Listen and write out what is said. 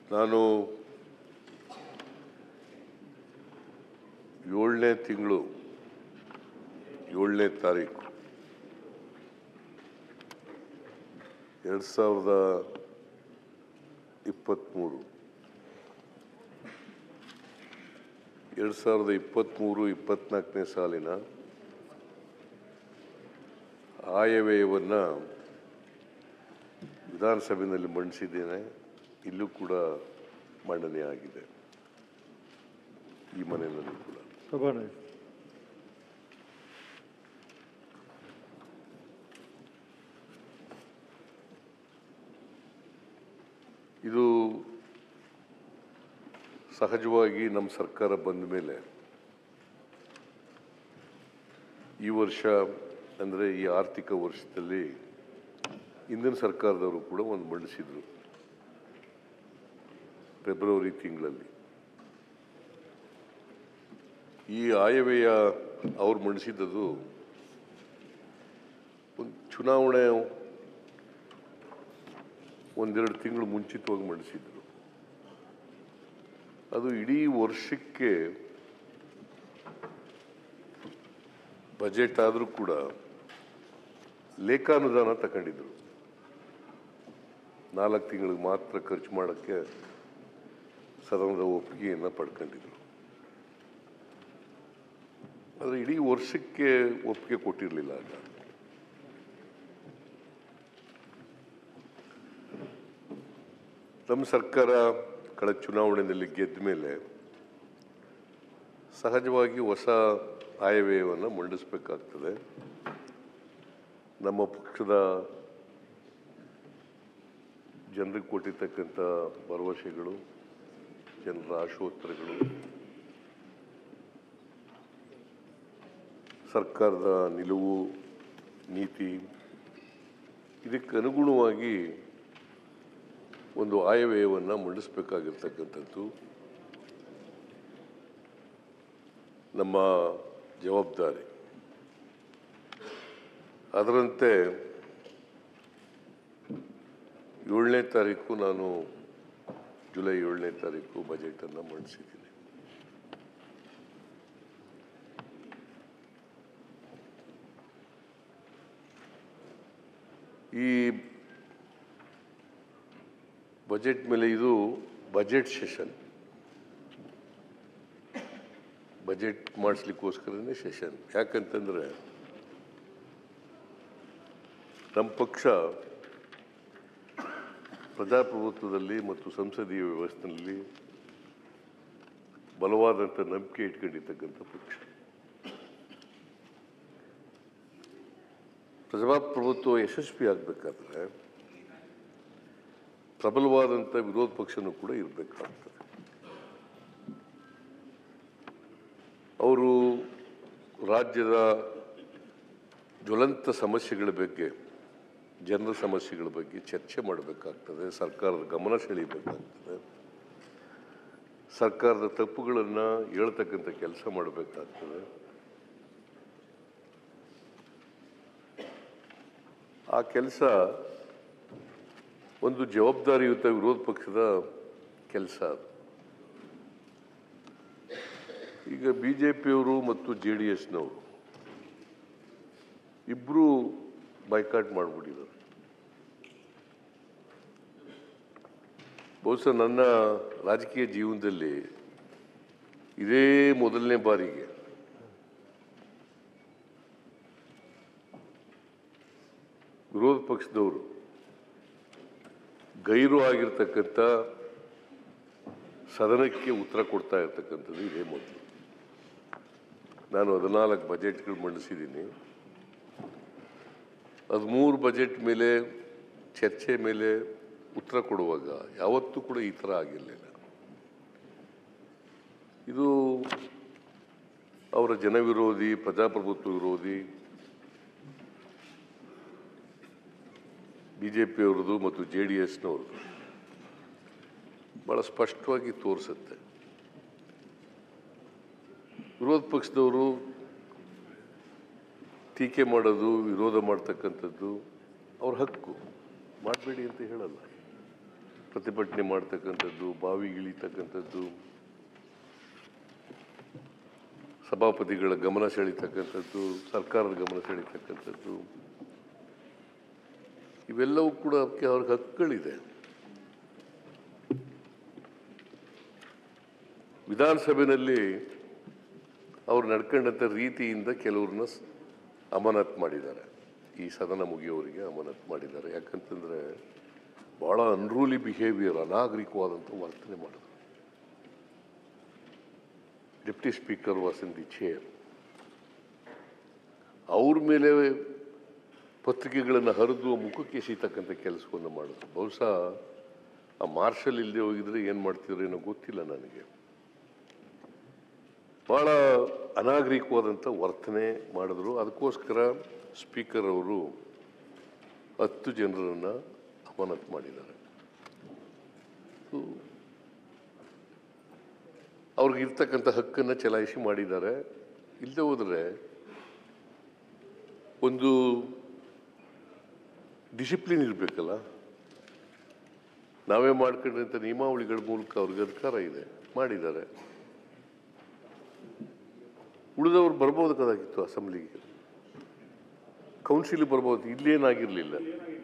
ನಾನು ಏಳನೇ ತಿಂಗಳು ಏಳನೇ ತಾರೀಕು ಎರಡು ಸಾವಿರದ ಇಪ್ಪತ್ತ್ಮೂರು ಎರಡು ಸಾವಿರದ ಇಪ್ಪತ್ತ್ಮೂರು ಇಪ್ಪತ್ತ್ನಾಲ್ಕನೇ ಸಾಲಿನ ಆಯವ್ಯಯವನ್ನು ವಿಧಾನಸಭೆಯಲ್ಲಿ ಮಂಡಿಸಿದ್ದೇನೆ ಇಲ್ಲೂ ಕೂಡ ಮಂಡನೆ ಆಗಿದೆ ಈ ಮನೆಯಲ್ಲಿ ಕೂಡ ಸಭಾನಾಯಕ ಇದು ಸಹಜವಾಗಿ ನಮ್ಮ ಸರ್ಕಾರ ಬಂದ ಮೇಲೆ ಈ ವರ್ಷ ಅಂದರೆ ಈ ಆರ್ಥಿಕ ವರ್ಷದಲ್ಲಿ ಹಿಂದಿನ ಸರ್ಕಾರದವರು ಕೂಡ ಒಂದು ಮಂಡಿಸಿದ್ರು ಫೆಬ್ರವರಿ ತಿಂಗಳಲ್ಲಿ ಈ ಆಯವ್ಯಯ ಅವ್ರು ಮಂಡಿಸಿದ್ದದು ಒಂದು ಚುನಾವಣೆ ಒಂದೆರಡು ತಿಂಗಳು ಮುಂಚಿತವಾಗಿ ಮಂಡಿಸಿದ್ರು ಅದು ಇಡೀ ವರ್ಷಕ್ಕೆ ಬಜೆಟ್ ಆದರೂ ಕೂಡ ಲೇಖಾನುದಾನ ತಗೊಂಡಿದ್ರು ನಾಲ್ಕು ತಿಂಗಳಿಗೆ ಮಾತ್ರ ಖರ್ಚು ಮಾಡೋಕ್ಕೆ ಸದನದ ಒಪ್ಪಿಗೆಯನ್ನು ಪಡ್ಕೊಂಡಿದ್ರು ಆದರೆ ಇಡೀ ವರ್ಷಕ್ಕೆ ಒಪ್ಪಿಗೆ ಕೊಟ್ಟಿರಲಿಲ್ಲ ಆಗ ನಮ್ಮ ಸರ್ಕಾರ ಕಳೆದ ಚುನಾವಣೆಯಲ್ಲಿ ಗೆದ್ದ ಮೇಲೆ ಸಹಜವಾಗಿ ಹೊಸ ಆಯವ್ಯಯವನ್ನು ಮಂಡಿಸಬೇಕಾಗ್ತದೆ ನಮ್ಮ ಪಕ್ಷದ ಜನರಿಗೆ ಕೊಟ್ಟಿರ್ತಕ್ಕಂಥ ಭರವಸೆಗಳು ಜನರ ಆಶೋತ್ತರಗಳು ಸರ್ಕಾರದ ನಿಲುವು ನೀತಿ ಇದಕ್ಕೆ ಅನುಗುಣವಾಗಿ ಒಂದು ಆಯವ್ಯಯವನ್ನು ಮಂಡಿಸಬೇಕಾಗಿರ್ತಕ್ಕಂಥದ್ದು ನಮ್ಮ ಜವಾಬ್ದಾರಿ ಅದರಂತೆ ಏಳನೇ ತಾರೀಕು ನಾನು ಜುಲೈ ಏಳನೇ ತಾರೀಕು ಬಜೆಟನ್ನು ಮಂಡಿಸಿದ್ದೀನಿ ಈ ಬಜೆಟ್ ಮೇಲೆ ಇದು ಬಜೆಟ್ ಸೆಷನ್ ಬಜೆಟ್ ಮಾಡಿಸ್ಲಿಕ್ಕೋಸ್ಕರನೇ ಸೆಷನ್ ಯಾಕಂತಂದ್ರೆ ನಮ್ಮ ಪಕ್ಷ ಪ್ರಜಾಪ್ರಭುತ್ವದಲ್ಲಿ ಮತ್ತು ಸಂಸದೀಯ ವ್ಯವಸ್ಥೆಯಲ್ಲಿ ಬಲವಾದಂಥ ನಂಬಿಕೆ ಇಟ್ಕೊಂಡಿರ್ತಕ್ಕಂಥ ಪಕ್ಷ ಪ್ರಜಾಪ್ರಭುತ್ವ ಯಶಸ್ವಿ ಆಗಬೇಕಾದ್ರೆ ಪ್ರಬಲವಾದಂಥ ವಿರೋಧ ಪಕ್ಷನೂ ಕೂಡ ಇರಬೇಕಾಗ್ತದೆ ಅವರು ರಾಜ್ಯದ ಜ್ವಲಂತ ಸಮಸ್ಯೆಗಳ ಬಗ್ಗೆ ಜನರ ಸಮಸ್ಯೆಗಳ ಬಗ್ಗೆ ಚರ್ಚೆ ಮಾಡಬೇಕಾಗ್ತದೆ ಸರ್ಕಾರದ ಗಮನ ಸೆಳೀಬೇಕಾಗ್ತದೆ ಸರ್ಕಾರದ ತಪ್ಪುಗಳನ್ನು ಹೇಳ್ತಕ್ಕಂಥ ಕೆಲಸ ಮಾಡಬೇಕಾಗ್ತದೆ ಆ ಕೆಲಸ ಒಂದು ಜವಾಬ್ದಾರಿಯುತ ವಿರೋಧ ಪಕ್ಷದ ಕೆಲಸ ಅದು ಈಗ ಬಿ ಜೆ ಪಿಯವರು ಮತ್ತು ಜೆ ಡಿ ಎಸ್ನವರು ಇಬ್ಬರೂ ಬೈಕಾಟ್ ಮಾಡಿಬಿಟ್ಟಿದ್ದಾರೆ ಬಹುಶಃ ನನ್ನ ರಾಜಕೀಯ ಜೀವನದಲ್ಲಿ ಇದೇ ಮೊದಲನೇ ಬಾರಿಗೆ ವಿರೋಧ ಪಕ್ಷದವರು ಗೈರು ಆಗಿರ್ತಕ್ಕಂಥ ಸದನಕ್ಕೆ ಉತ್ತರ ಕೊಡ್ತಾ ಇರ್ತಕ್ಕಂಥದ್ದು ಇದೇ ಮೊದಲು ನಾನು ಹದಿನಾಲ್ಕು ಬಜೆಟ್ಗಳು ಮಂಡಿಸಿದ್ದೀನಿ ಹದಿಮೂರು ಬಜೆಟ್ ಮೇಲೆ ಚರ್ಚೆ ಮೇಲೆ ಉತ್ತರ ಕೊಡುವಾಗ ಯಾವತ್ತೂ ಕೂಡ ಈ ಥರ ಆಗಿರಲಿಲ್ಲ ಇದು ಅವರ ಜನವಿರೋಧಿ ಪ್ರಜಾಪ್ರಭುತ್ವ ವಿರೋಧಿ ಬಿ ಜೆ ಪಿಯವ್ರದ್ದು ಮತ್ತು ಜೆ ಡಿ ಎಸ್ನವ್ರದ್ದು ಭಾಳ ಸ್ಪಷ್ಟವಾಗಿ ತೋರಿಸುತ್ತೆ ವಿರೋಧ ಪಕ್ಷದವರು ಟೀಕೆ ಮಾಡೋದು ವಿರೋಧ ಮಾಡ್ತಕ್ಕಂಥದ್ದು ಅವ್ರ ಹಕ್ಕು ಮಾಡಬೇಡಿ ಅಂತ ಹೇಳಲ್ಲ ಪ್ರತಿಭಟನೆ ಮಾಡ್ತಕ್ಕಂಥದ್ದು ಬಾವಿಗಿಳಿತಕ್ಕಂಥದ್ದು ಸಭಾಪತಿಗಳ ಗಮನ ಸೆಳೀತಕ್ಕಂಥದ್ದು ಸರ್ಕಾರದ ಗಮನ ಸೆಳೀತಕ್ಕಂಥದ್ದು ಇವೆಲ್ಲವೂ ಕೂಡ ಅದಕ್ಕೆ ಅವ್ರಿಗೆ ಹಕ್ಕುಗಳಿದೆ ವಿಧಾನಸಭೆಯಲ್ಲಿ ಅವ್ರು ನಡ್ಕೊಂಡಂಥ ರೀತಿಯಿಂದ ಕೆಲವ್ರನ್ನ ಸ್- ಅಮಾನತ್ ಮಾಡಿದ್ದಾರೆ ಈ ಸದನ ಮುಗಿಯೋರಿಗೆ ಅಮಾನತ್ ಮಾಡಿದ್ದಾರೆ ಯಾಕಂತಂದ್ರೆ ಭಾಳ ಅನ್ರೂಲಿ ಬಿಹೇವಿಯರ್ ಅನಾಗರಿಕವಾದಂಥ ವರ್ತನೆ ಮಾಡಿದ್ರು deputy speaker was in the chair ಅವ್ರ ಮೇಲೆ ಪತ್ರಿಕೆಗಳನ್ನು ಹರಿದು ಮುಖಕ್ಕೆ ಎಸೀತಕ್ಕಂಥ ಕೆಲಸವನ್ನು ಮಾಡಿದ್ರು ಬಹುಶಃ ಆ ಮಾರ್ಷಲ್ ಇಲ್ಲದೆ ಹೋಗಿದ್ರೆ ಏನು ಮಾಡ್ತಿದ್ರು ಏನೋ ಗೊತ್ತಿಲ್ಲ ನನಗೆ ಭಾಳ ಅನಾಗರಿಕವಾದಂಥ ವರ್ತನೆ ಮಾಡಿದ್ರು ಅದಕ್ಕೋಸ್ಕರ ಸ್ಪೀಕರ್ ಅವರು ಹತ್ತು ಜನರನ್ನು ಅಮಾನತ್ ಮಾಡಿದ್ದಾರೆ ಸೊ, ಅವ್ರಿಗಿರ್ತಕ್ಕಂಥ ಹಕ್ಕನ್ನು ಚಲಾಯಿಸಿ ಮಾಡಿದ್ದಾರೆ ಇಲ್ಲದೆ ಹೋದರೆ ಒಂದು ಡಿಸಿಪ್ಲಿನ್ ಇರಬೇಕಲ್ಲ ನಾವೇ ಮಾಡ್ಕೊಂಡಂಥ ನಿಯಮಾವಳಿಗಳ ಮೂಲಕ ಅವ್ರಿಗೆ ಅಧಿಕಾರ ಇದೆ ಮಾಡಿದ್ದಾರೆ ಉಳಿದವ್ರು ಬರ್ಬೋದಕ್ಕಾಗಿತ್ತು ಅಸೆಂಬ್ಲಿಗೆ ಕೌನ್ಸಿಲ್ ಬರ್ಬೋದು ಇಲ್ಲೇನಾಗಿರಲಿಲ್ಲ